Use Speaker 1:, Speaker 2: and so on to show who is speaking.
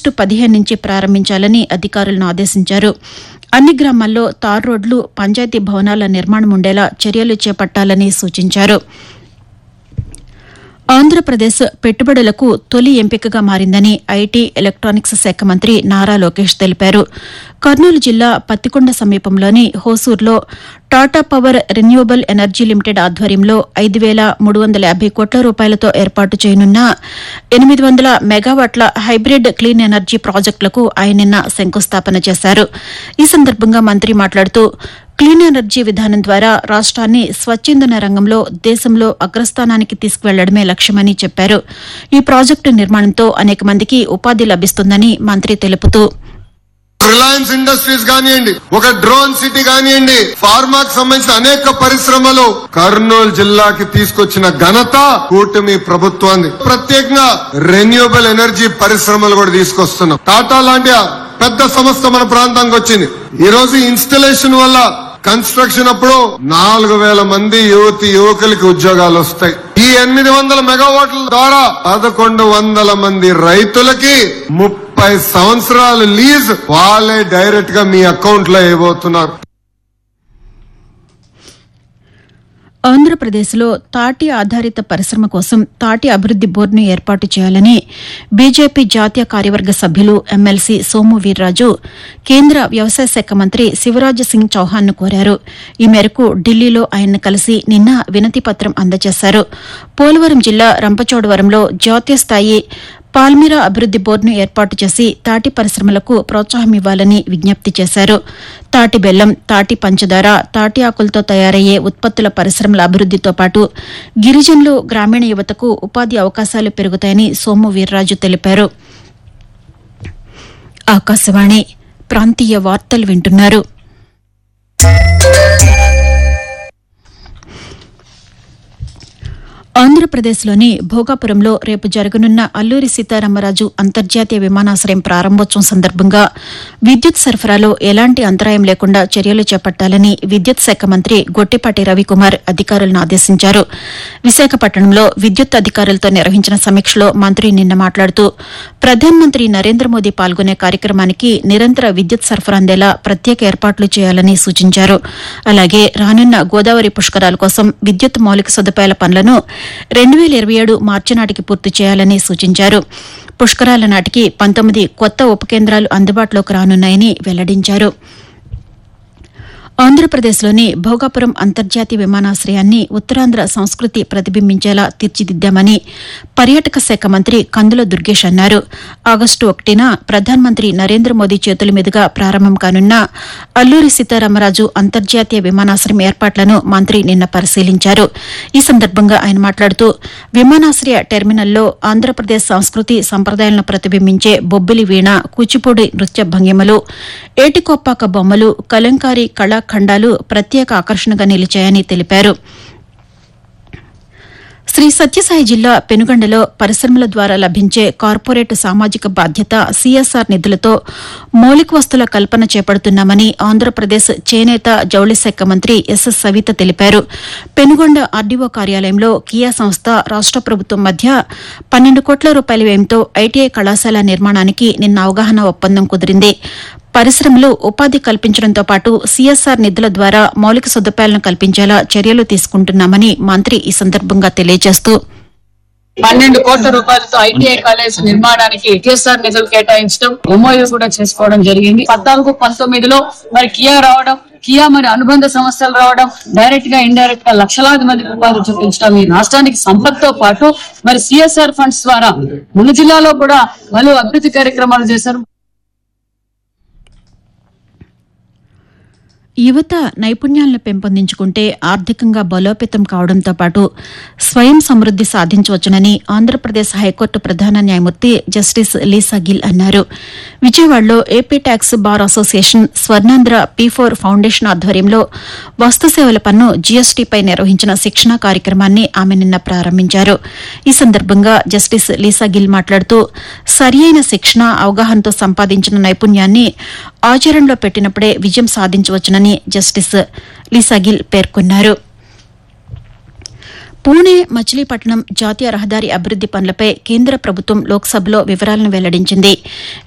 Speaker 1: August పదిహేను నుంచి ప్రారంభించాలని అధికారులను ఆదేశించారు అన్ని గ్రామాల్లో తార్ రోడ్లు పంచాయతీ భవనాల నిర్మాణం ఉండేలా చర్యలు చేపట్టాలని సూచించారు ఆంధ్రప్రదేశ్ పెట్టుబడులకు తొలి ఎంపికగా మారిందని ఐటీ ఎలక్ట్రానిక్స్ శాఖ మంత్రి నారా లోకేష్ తెలిపారు కర్నూలు జిల్లా పత్తికొండ సమీపంలోని హోసూర్లో Tata power renewable energy limited ఆధ్వర్యంలో ఐదు వేల మూడు వందల యాభై కోట్ల రూపాయలతో ఏర్పాటు చేయనున్న ఎనిమిది వందల మెగావాట్ల హైబ్రిడ్ క్లీన్ ఎనర్జీ ప్రాజెక్టులకు ఆయన నిన్న శంకుస్థాపన చేశారు ఈ సందర్భంగా మంత్రి మాట్లాడుతూ క్లీన్ ఎనర్జీ విధానం ద్వారా రాష్ట్రాన్ని స్వచ్ఛందన రంగంలో దేశంలో అగ్రస్థానానికి తీసుకువెళ్లడమే లక్ష్యమని చెప్పారు ఈ ప్రాజెక్టు నిర్మాణంతో అనేక మందికి ఉపాధి లభిస్తుందని మంత్రి తెలుపుతూ
Speaker 2: రిలయన్స్ ఇండస్ట్రీస్ కానివ్వండి ఒక డ్రోన్ సిటీ కానివ్వండి ఫార్మాకి సంబంధించిన అనేక పరిశ్రమలు కర్నూలు జిల్లాకి తీసుకొచ్చిన ఘనత కూటమి ప్రభుత్వాన్ని ప్రత్యేకంగా రెన్యూబుల్ ఎనర్జీ పరిశ్రమలు కూడా తీసుకొస్తున్నాం టాటా లాంటి పెద్ద సంస్థ మన ప్రాంతానికి వచ్చింది ఈ రోజు ఇన్స్టలేషన్ వల్ల కన్స్ట్రక్షన్ అప్పుడు నాలుగు వేల మంది యువతి యువకులకి ఉద్యోగాలు వస్తాయి ఈ ఎనిమిది వందల మెగావాట్ల ద్వారా పదకొండు వందల మంది రైతులకి ముప్పై సంవత్సరాలు లీజ్ వాళ్ళే డైరెక్ట్ గా మీ అకౌంట్ లో వేయబోతున్నారు
Speaker 1: ఆంధ్రప్రదేశ్లో తాటి ఆధారిత పరిశ్రమ కోసం తాటి అభివృద్ది బోర్డును ఏర్పాటు చేయాలని బీజేపీ జాతీయ కార్యవర్గ సభ్యులు ఎమ్మెల్సీ సోము వీర్రాజు కేంద్ర వ్యవసాయ శాఖ మంత్రి శివరాజ్ సింగ్ చౌహాన్ను కోరారు ఈ మేరకు ఢిల్లీలో ఆయన్ను కలిసి నిన్న వినతి పత్రం అందజేశారు పోలవరం జిల్లా రంపచోడవరంలో జాతీయ స్థాయి పాల్మిరా అభివృద్ది బోర్డును ఏర్పాటు చేసి తాటి పరిశ్రమలకు ప్రోత్సాహం ఇవ్వాలని విజ్ఞప్తి చేశారు తాటి బెల్లం తాటి పంచదార తాటి ఆకులతో తయారయ్యే ఉత్పత్తుల పరిశ్రమల అభివృద్దితో పాటు గిరిజనులు గ్రామీణ యువతకు ఉపాధి అవకాశాలు పెరుగుతాయని సోము వీర్రాజు తెలిపారు ఆకాశవాణి ప్రాంతీయ వార్తలు వింటున్నారు ఆంధ్రప్రదేశ్లోని భోగాపురంలో రేపు జరగనున్న అల్లూరి సీతారామరాజు అంతర్జాతీయ విమానాశ్రయం ప్రారంభోత్సవం సందర్భంగా విద్యుత్ సరఫరాలో ఎలాంటి అంతరాయం లేకుండా చర్యలు చేపట్టాలని విద్యుత్ శాఖ మంత్రి గొట్టిపాటి రవికుమార్ అధికారులను ఆదేశించారు విశాఖపట్నంలో విద్యుత్ అధికారులతో నిర్వహించిన సమీక్షలో మంత్రి నిన్న మాట్లాడుతూ ప్రధానమంత్రి నరేంద్ర మోదీ పాల్గొనే కార్యక్రమానికి నిరంతర విద్యుత్ సరఫరా అందేలా ప్రత్యేక ఏర్పాట్లు చేయాలని సూచించారు అలాగే రానున్న గోదావరి పుష్కరాల కోసం విద్యుత్ మౌలిక సదుపాయాల పనులను రెండు వేల ఇరవై ఏడు మార్చి నాటికి పూర్తి చేయాలని సూచించారు పుష్కరాల నాటికి పంతొమ్మిది కొత్త ఉప కేంద్రాలు అందుబాటులోకి రానున్నాయని వెల్లడించారు ఆంధ్రప్రదేశ్లోని భోగాపురం అంతర్జాతీయ విమానాశ్రయాన్ని ఉత్తరాంధ్ర సంస్కృతి ప్రతిబింబించేలా తీర్చిదిద్దామని పర్యాటక శాఖ మంత్రి కందుల దుర్గేష్ అన్నారు ఆగస్టు ఒకటిన ప్రధానమంత్రి నరేంద్ర మోదీ చేతుల మీదుగా ప్రారంభం కానున్న అల్లూరి సీతారామరాజు అంతర్జాతీయ విమానాశ్రయం ఏర్పాట్లను మంత్రి నిన్న పరిశీలించారు ఈ సందర్భంగా ఆయన మాట్లాడుతూ విమానాశ్రయ టెర్మినల్లో ఆంధ్రప్రదేశ్ సంస్కృతి సంప్రదాయాలను ప్రతిబింబించే బొబ్బిలి వీణ కూచిపూడి నృత్య భంగిమలు ఏటికొప్పాక బొమ్మలు కలంకారీ కళాఖండాలు ప్రత్యేక ఆకర్షణగా నిలిచాయని తెలిపారు శ్రీ సత్యసాయి జిల్లా పెనుగండలో పరిశ్రమల ద్వారా లభించే కార్పొరేట్ సామాజిక బాధ్యత సీఎస్ఆర్ నిధులతో మౌలిక వస్తుల కల్పన చేపడుతున్నామని ఆంధ్రప్రదేశ్ చేనేత జౌళి శాఖ మంత్రి ఎస్ సవిత తెలిపారు పెనుగొండ ఆర్డీఓ కార్యాలయంలో కియా సంస్థ రాష్ట ప్రభుత్వం మధ్య పన్నెండు కోట్ల రూపాయల వ్యయంతో ఐటీఐ కళాశాల నిర్మాణానికి నిన్న అవగాహన ఒప్పందం కుదిరింది పరిశ్రమలు ఉపాధి కల్పించడంతో పాటు సీఎస్ఆర్ నిధుల ద్వారా మౌలిక సదుపాయాలను కల్పించేలా చర్యలు తీసుకుంటున్నామని మంత్రి ఈ సందర్భంగా తెలియజేస్తూ
Speaker 3: పన్నెండు కోట్ల రూపాయలతో ఐటీఐ కాలేజ్ నిర్మాణానికి టీఎస్ఆర్ నిధులు కేటాయించడం ఎంఓయూ కూడా చేసుకోవడం జరిగింది పద్నాలుగు పంతొమ్మిదిలో మరి కియా రావడం కియా మరి అనుబంధ సంస్థలు రావడం డైరెక్ట్ గా ఇండైరెక్ట్ గా లక్షలాది మందికి ఉపాధి చూపించడం ఈ రాష్ట్రానికి సంపత్తో పాటు మరి సిఎస్ఆర్ ఫండ్స్ ద్వారా మన జిల్లాలో కూడా పలు అభివృద్ధి కార్యక్రమాలు చేశారు
Speaker 1: యువత నైపుణ్యాలను పెంపొందించుకుంటే ఆర్థికంగా బలోపేతం కావడంతో పాటు స్వయం సమృద్ది సాధించవచ్చునని ఆంధ్రప్రదేశ్ హైకోర్టు ప్రధాన న్యాయమూర్తి జస్టిస్ లీసా గిల్ అన్నారు విజయవాడలో AP tax bar association Swarnandhra P four foundation ఆధ్వర్యంలో వస్తు సేవల పన్ను జీఎస్టీపై నిర్వహించిన శిక్షణా కార్యక్రమాన్ని ఆమె నిన్న ప్రారంభించారు ఈ సందర్భంగా జస్టిస్ లీసా గిల్ మాట్లాడుతూ సరియైన శిక్షణ అవగాహనతో సంపాదించిన నైపుణ్యాన్ని ఆచరణలో పెట్టినప్పుడే విజయం సాధించవచ్చునని జస్టిస్ లీసాగిల్ పేర్కొన్నారు పూణే మచిలీపట్నం జాతీయ రహదారి అభివృద్ది పనులపై కేంద్ర ప్రభుత్వం లోక్సభలో వివరాలను వెల్లడించింది